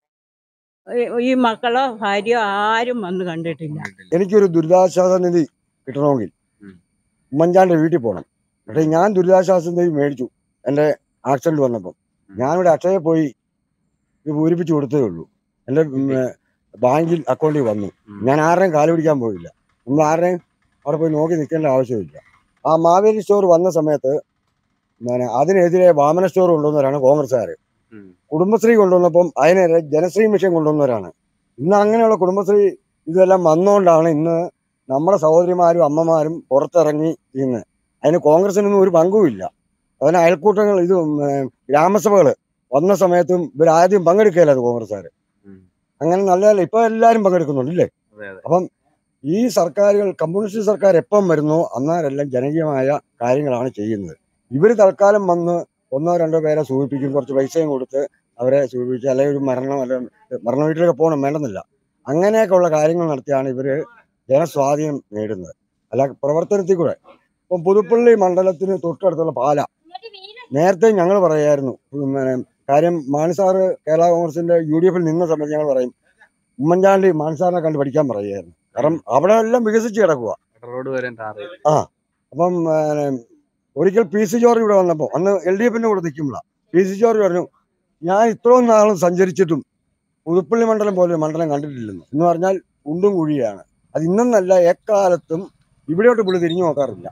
ഈ- ഈ മക്കളോ ഭാര്യയോ ആരും വന്ന് കണ്ടിട്ടില്ല എനിക്കൊരു ദുരിതാശ്വാസ നിധി കിട്ടണമെങ്കിൽ ഉമ്മൻചാണ്ടി വീട്ടിൽ പോകണം പക്ഷേ ഞാൻ ദുരിതാശ്വാസ നിധി മേടിച്ചു എൻ്റെ ആക്സിഡന്റ് വന്നപ്പം ഞാനിവിടെ അക്ഷയ പോയി ഇത് പൂരിപ്പിച്ച് കൊടുത്തേ ഉള്ളൂ എൻ്റെ ഉം, ഏ, ബാങ്കിൽ അക്കൗണ്ടിൽ വന്നു ഞാൻ ആരുടെയും കാല് പിടിക്കാൻ പോയില്ല നമ്മൾ ആരുടെയും അവിടെ പോയി നോക്കി നിൽക്കേണ്ട ആവശ്യമില്ല ആ മാവേലി സ്റ്റോർ വന്ന സമയത്ത് പിന്നെ അതിനെതിരെ വാമന സ്റ്റോർ കൊണ്ടുവന്നവരാണ് കോൺഗ്രസ്സുകാർ കുടുംബശ്രീ കൊണ്ടുവന്നപ്പം അതിനെതിരെ ജനശ്രീ മിഷൻ കൊണ്ടുവന്നവരാണ് ഇന്ന് അങ്ങനെയുള്ള കുടുംബശ്രീ ഇതെല്ലാം വന്നുകൊണ്ടാണ് ഇന്ന് നമ്മുടെ സഹോദരിമാരും അമ്മമാരും പുറത്തിറങ്ങി ഇന്ന് അതിന് കോൺഗ്രസിനൊന്നും ഒരു പങ്കുമില്ല അതിന് അയൽക്കൂട്ടങ്ങൾ ഇത് ഗ്രാമസഭകൾ വന്ന സമയത്തും ഇവരാദ്യം പങ്കെടുക്കുകയില്ല അത് കോൺഗ്രസ്സുകാർ അങ്ങനെ നല്ല നല്ല ഇപ്പൊ എല്ലാവരും പങ്കെടുക്കുന്നുണ്ട് ഇല്ലേ അതെ അതെ അപ്പം ഈ സർക്കാരുകൾ കമ്മ്യൂണിസ്റ്റ് സർക്കാർ എപ്പം വരുന്നോ അന്നേരെല്ലാം ജനകീയമായ കാര്യങ്ങളാണ് ചെയ്യുന്നത് ഇവർ തൽക്കാലം വന്ന് ഒന്നോ രണ്ടോ പേരെ സൂചിപ്പിക്കും കുറച്ച് പൈസയും കൊടുത്ത് അവരെ സൂചിപ്പിച്ച് അല്ലെങ്കിൽ ഒരു മരണം അല്ലെങ്കിൽ മരണ വീട്ടിലൊക്കെ പോകണം വേണമെന്നില്ല അങ്ങനെയൊക്കെ ഉള്ള കാര്യങ്ങൾ നടത്തിയാണ് ഇവർ ജനസ്വാധീനം നേടുന്നത് അല്ല പ്രവർത്തനത്തിൽ കൂടെ ഇപ്പം പുതുപ്പള്ളി മണ്ഡലത്തിന് തൊട്ടടുത്തുള്ള പാല നേരത്തെ ഞങ്ങൾ പറയായിരുന്നു പിന്നെ കാര്യം മാണിസാറ് കേരള കോൺഗ്രസിന്റെ യു ഡി എഫിൽ നിന്ന സമയത്ത് ഞങ്ങൾ പറയും ഉമ്മൻചാണ്ടി മാണിസാറിനെ കണ്ട് പഠിക്കാൻ പറയുമായിരുന്നു കാരണം അവിടെ എല്ലാം വികസിച്ച് കിടക്കുക റോഡ് വരെ ടാർ ചെയ്തു. ആ അപ്പം പിന്നെ ഒരിക്കൽ പി സി ജോർജ് ഇവിടെ വന്നപ്പോൾ അന്ന് എൽ ഡി എഫിന്റെ കൂടെ നിൽക്കുമ്പോഴാണ് പി സി ജോർജ് പറഞ്ഞു ഞാൻ ഇത്രയും നാളും സഞ്ചരിച്ചിട്ടും പുതുപ്പള്ളി മണ്ഡലം പോലെ ഒരു മണ്ഡലം കണ്ടിട്ടില്ലെന്ന് എന്ന് പറഞ്ഞാൽ ഉണ്ടും കുഴിയാണ് അത് ഇന്നെന്നല്ല എക്കാലത്തും ഇവിടെയോട്ട് പുള്ളി തിരിഞ്ഞു നോക്കാറില്ല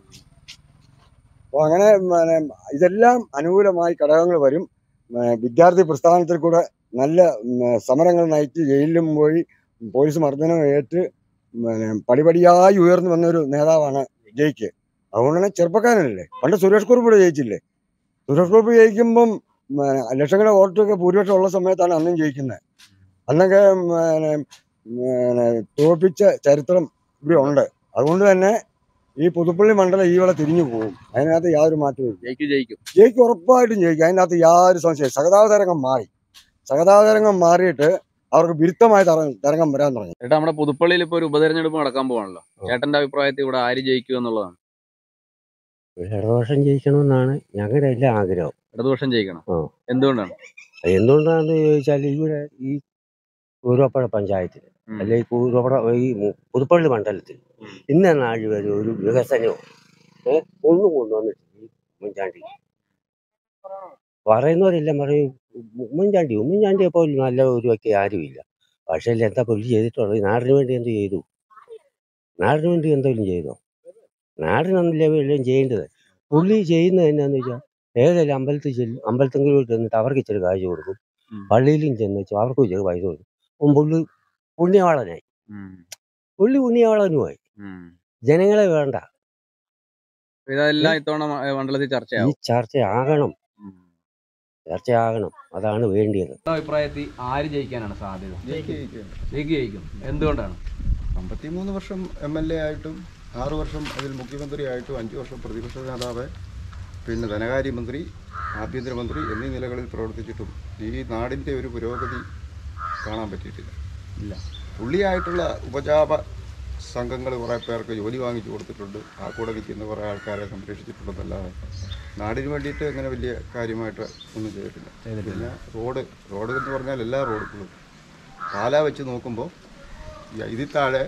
അപ്പോൾ അങ്ങനെ പിന്നെ ഇതെല്ലാം അനുകൂലമായി ഘടകങ്ങൾ വരും പിന്നെ വിദ്യാർത്ഥി പ്രസ്ഥാനത്തിൽ കൂടെ നല്ല ഉം, സമരങ്ങൾ നയിച്ച് ജയിലിലും പോയി പോലീസ് മർദ്ദനം ഏറ്റ് പിന്നെ പടിപടിയായി ഉയർന്നു വന്ന ഒരു നേതാവാണ് ജയിക്ക് അതുകൊണ്ട് തന്നെ ചെറുപ്പക്കാരനല്ലേ പണ്ട് സുരേഷ് കുറുപ്പ് ഇവിടെ ജയിച്ചില്ലേ സുരേഷ് കുറുപ്പ് ജയിക്കുമ്പം പിന്നെ ലക്ഷങ്ങളുടെ വോട്ടൊക്കെ ഭൂരിപക്ഷം ഉള്ള സമയത്താണ് അന്നും ജയിക്കുന്നത് അന്നൊക്കെ പിന്നെ പിന്നെ തോൽപ്പിച്ച ചരിത്രം ഇവിടെ ഉണ്ട് അതുകൊണ്ട് തന്നെ ഈ പുതുപ്പള്ളി മണ്ഡലം ഈ വേള തിരിഞ്ഞു പോകും അതിനകത്ത് യാതൊരു മാറ്റവും ജയിക്കും ജയിക്കും ജയിക്കും ഉറപ്പായിട്ടും ജയിക്കും അതിനകത്ത് യാതൊരു സംശയം സഹതാപ തരംഗം മാറി സഹതാപ തരംഗം മാറിയിട്ട് അവർക്ക് വിരുദ്ധമായ തര- തരംഗം വരാൻ തുടങ്ങി ചേട്ടാ നമ്മുടെ പുതുപ്പള്ളിയിൽ ഇപ്പൊ ഒരു ഉപതെരഞ്ഞെടുപ്പ് നടക്കാൻ പോവാണല്ലോ ചേട്ടന്റെ അഭിപ്രായത്തിൽ ഇവിടെ ആര് ജയിക്കും എന്നുള്ളതാണ് ഇടതുപക്ഷം ജയിക്കണമെന്നാണ് ഞങ്ങളുടെ എല്ലാം ആഗ്രഹം ഇടതുപക്ഷം ജയിക്കണം ആ എന്തുകൊണ്ടാണ് എന്തുകൊണ്ടാണെന്ന് ചോദിച്ചാൽ ഇവിടെ ഈ കൂരോപ്പുഴ പഞ്ചായത്തിൽ അല്ലെങ്കിൽ കൂരോപ്പുഴ ഈ മു- പുതുപ്പള്ളി മണ്ഡലത്തിൽ ഇന്ന നാൾ വരെ ഒരു വികസനവും ഏ, ഒന്നും കൊണ്ടുവന്നിട്ടില്ല ഈ ഉമ്മൻചാണ്ടി പറയുന്നവരെല്ലാം പറയും ഉ- ഉമ്മൻചാണ്ടി ഉമ്മൻചാണ്ടിയെ പോലും നല്ല ഒരു വ്യക്തി ആരുമില്ല പക്ഷേ എന്താ പുള്ളി ചെയ്തിട്ടുള്ളത് ഈ നാടിന് വേണ്ടി എന്ത് ചെയ്തു നാടിന് വേണ്ടി എന്തെങ്കിലും ചെയ്തോ നാടിനൊന്നല്ലേ എല്ലാം ചെയ്യേണ്ടത് പുള്ളി ചെയ്യുന്നത് എന്നാന്ന് വെച്ചാൽ ഏതെങ്കിലും അമ്പലത്തിൽ ചെല്ലും അമ്പലത്തെങ്കിലും ചെന്നിട്ട് അവർക്ക് ഇച്ചിരി കാശ് കൊടുക്കും പള്ളിയിലും ചെന്ന് വെച്ചാൽ അവർക്ക് ഇച്ചിരി പൈസ കൊടുക്കും അപ്പം പുള്ളി പുണ്യവാളനായി പുള്ളി പുണ്യവാളനുമായി ജനങ്ങളെ വേണ്ട ഇതെല്ലാം ഇത്തവണ മ- ഏ, മണ്ഡലത്തിൽ ഈ ചർച്ചയാവും ചർച്ചയാകണം ചർച്ചയാകണം അതാണ് വേണ്ടിയത് നിങ്ങളുടെ അഭിപ്രായത്തിൽ ആര് ജയിക്കാനാണ് സാധ്യത ജയിക്ക് ജയിക്കും. ജയിക്ക് ജയിക്കും എന്തുകൊണ്ടാണ് അമ്പത്തിമൂന്ന് വർഷം എം എൽ എ ആയിട്ടും ആറ് വർഷം അതിൽ മുഖ്യമന്ത്രിയായിട്ടും അഞ്ച് വർഷം പ്രതിപക്ഷ നേതാവ് പിന്നെ ധനകാര്യമന്ത്രി ആഭ്യന്തരമന്ത്രി എന്നീ നിലകളിൽ പ്രവർത്തിച്ചിട്ടും ഈ നാടിൻ്റെ ഒരു പുരോഗതി കാണാൻ പറ്റിയിട്ടില്ല ഇല്ല പുള്ളിയായിട്ടുള്ള ഉപജാപ സംഘങ്ങൾ കുറേ പേർക്ക് ജോലി വാങ്ങിച്ചു കൊടുത്തിട്ടുണ്ട് ആ കൂടെ നിൽക്കുന്ന കുറേ ആൾക്കാരെ സംരക്ഷിച്ചിട്ടുണ്ടെന്നല്ലാതെ നാടിന് വേണ്ടിയിട്ട് അങ്ങനെ വലിയ കാര്യമായിട്ട് ഒന്നും ചെയ്തിട്ടില്ല പിന്നെ റോഡ് റോഡ് എന്ന് പറഞ്ഞാൽ എല്ലാ റോഡുകളും പാലാ വെച്ച് നോക്കുമ്പോൾ ഇതിൽ താഴെ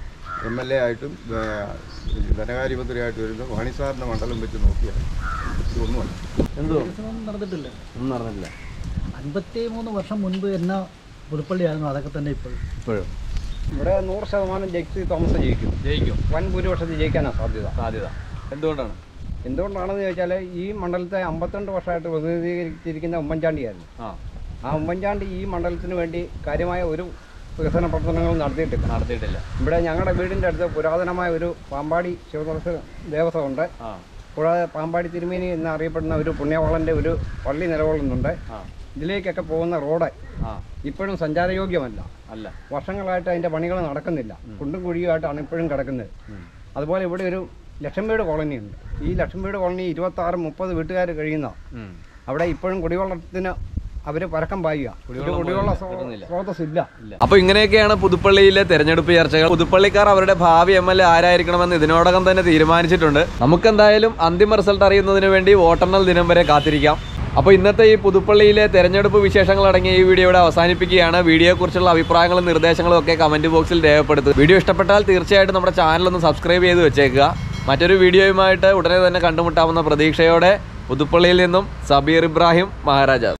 എം എൽ എ ആയിട്ടും ആ, ധനകാര്യമന്ത്രിയായിട്ടും വരുന്ന വാണി സാറിൻ്റെ മണ്ഡലം വെച്ച് നോക്കിയാൽ ഇതൊന്നുമല്ല എന്തോ വികസനം നടന്നിട്ടില്ല ഒന്നും നടന്നിട്ടില്ല അൻപത്തി മൂന്ന് വർഷം മുൻപ് എന്ന പുതുപ്പള്ളിയായിരുന്നു അതൊക്കെ തന്നെ ഇപ്പോഴും ഇപ്പോഴും ഇവിടെ നൂറ് ശതമാനം ജെക്സി തോമസ് ജയിക്കും ജയിക്കും വൻ ഭൂരിപക്ഷത്തിൽ ജയിക്കാനാണ് സാധ്യത സാധ്യത എന്തുകൊണ്ടാണ് എന്തുകൊണ്ടാണെന്ന് ചോദിച്ചാൽ ഈ മണ്ഡലത്തെ അമ്പത്തിരണ്ട് വർഷമായിട്ട് പ്രതിനിധീകരിച്ചിരിക്കുന്ന ഉമ്മൻചാണ്ടിയായിരുന്നു ആ ആ ഉമ്മൻചാണ്ടി ഈ മണ്ഡലത്തിന് വേണ്ടി കാര്യമായ ഒരു വികസന പ്രവർത്തനങ്ങളും നടത്തിയിട്ടില്ല നടത്തിയിട്ടില്ല ഇവിടെ ഞങ്ങളുടെ വീടിൻ്റെ അടുത്ത് പുരാതനമായ ഒരു പാമ്പാടി ശിവതുളസ ദേവസ്വം ഉണ്ട് കൂടാതെ പാമ്പാടി തിരുമേനി എന്നറിയപ്പെടുന്ന ഒരു പുണ്യവാളൻ്റെ ഒരു പള്ളി നിലകൊള്ളുന്നുണ്ട് ഇതിലേക്കൊക്കെ പോകുന്ന റോഡ് ഇപ്പോഴും സഞ്ചാരയോഗ്യമല്ല അല്ല വർഷങ്ങളായിട്ട് അതിൻ്റെ പണികൾ നടക്കുന്നില്ല കുണ്ടും കുഴിയുമായിട്ടാണ് ഇപ്പോഴും കിടക്കുന്നത് അതുപോലെ ഇവിടെ ഒരു ലക്ഷം വീട് കോളനി ഉണ്ട് ഈ ലക്ഷം വീട് കോളനി ഇരുപത്താറ് മുപ്പത് വീട്ടുകാർ കഴിയുന്ന അവിടെ ഇപ്പോഴും കുടിവെള്ളത്തിന് അവർ പരക്കം പായുക ഒരു കുടിവെള്ള സ്രോ- സ്രോതസ് ഇല്ല അപ്പൊ ഇങ്ങനെയൊക്കെയാണ് പുതുപ്പള്ളിയിലെ തെരഞ്ഞെടുപ്പ് ചർച്ചകൾ പുതുപ്പള്ളിക്കാർ അവരുടെ ഭാവി എം എൽ എ ആരായിരിക്കണമെന്ന് ഇതിനോടകം തന്നെ തീരുമാനിച്ചിട്ടുണ്ട് നമുക്കെന്തായാലും അന്തിമ റിസൾട്ട് അറിയുന്നതിന് വേണ്ടി വോട്ടെണ്ണൽ ദിനം വരെ കാത്തിരിക്കാം അപ്പോൾ ഇന്നത്തെ ഈ പുതുപ്പള്ളിയിലെ തെരഞ്ഞെടുപ്പ് വിശേഷങ്ങൾ അടങ്ങിയ ഈ വീഡിയോ ഇവിടെ അവസാനിപ്പിക്കുകയാണ് വീഡിയോയെക്കുറിച്ചുള്ള അഭിപ്രായങ്ങളും നിർദ്ദേശങ്ങളും ഒക്കെ കമന്റ് ബോക്സിൽ രേഖപ്പെടുത്തുക വീഡിയോ ഇഷ്ടപ്പെട്ടാൽ തീർച്ചയായിട്ടും നമ്മുടെ ചാനൽ ഒന്ന് സബ്സ്ക്രൈബ് ചെയ്ത് വെച്ചേക്കുക മറ്റൊരു വീഡിയോയുമായിട്ട് ഉടനെ തന്നെ കണ്ടുമുട്ടാവുന്ന പ്രതീക്ഷയോടെ പുതുപ്പള്ളിയിൽ നിന്നും സബീർ ഇബ്രാഹിം മഹാരാജാസ്